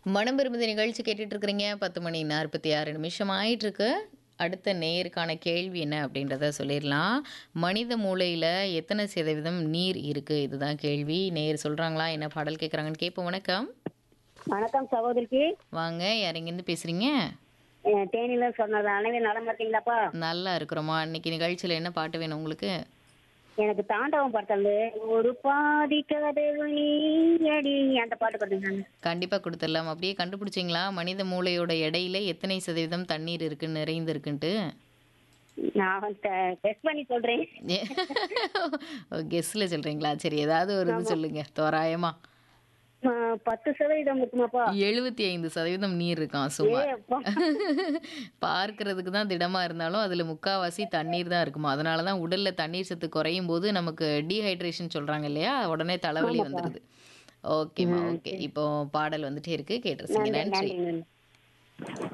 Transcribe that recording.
மனம் விரும்புத நிகழ்ச்சி கேட்டுட்டு இருக்கிறீங்க பத்து மணி நாற்பத்தி ஆறு நிமிஷம் ஆயிட்டு இருக்கு அடுத்த நேருக்கான கேள்வி என்ன அப்படின்றத சொல்லிடலாம் மனித மூளையில் எத்தனை சதவீதம் நீர் இருக்கு இதுதான் கேள்வி நேர் சொல்றாங்களா என்ன பாடல் கேட்குறாங்கன்னு கேட்போம் வணக்கம் வணக்கம் சகோதரிக்கு வாங்க யார் எங்கேருந்து பேசுறீங்க அஹ் தேனியில சொன்னது அனைவரும் நலம் இருக்கீங்களாப்பா நல்லா இருக்கிறோமா இன்னைக்கு நிகழ்ச்சியில் என்ன பாட்டு வேணும் உங்களுக்கு எனக்கு தாண்டவம் படத்துல ஒரு பாதி கதவு நீயடி அந்த பாட்டு கொடுங்க கண்டிப்பாக கொடுத்துடலாம் அப்படியே கண்டுபிடிச்சிங்களா மனித மூளையோட எடையில எத்தனை சதவீதம் தண்ணீர் இருக்கு நிறைந்து இருக்குன்ட்டு நான் டெஸ்ட் பண்ணி சொல்றேன் கெஸ்ஸில் சொல்கிறீங்களா சரி ஏதாவது ஒரு இது சொல்லுங்க தோராயமா அஹ் பத்து சதவீதம் இருக்குமாப்பா எழுபத்தி ஐந்து சதவீதம் நீர் இருக்கான் சுமார் ஏ அப்பா. பார்க்கறதுக்கு தான் திடமா இருந்தாலும் அதுல முக்காவாசி தண்ணீர் தான் இருக்குமா அதனால தான் உடல்ல தண்ணீர் சத்து குறையும் போது நமக்கு டீஹைட்ரேஷன் சொல்றாங்க இல்லையா உடனே தலைவலி வந்துடுது ஓகேம்மா ஓகே இப்போ பாடல் வந்துட்டே இருக்கு கேட்டுருச்சிங்க நன்றி நன்றி நன்றி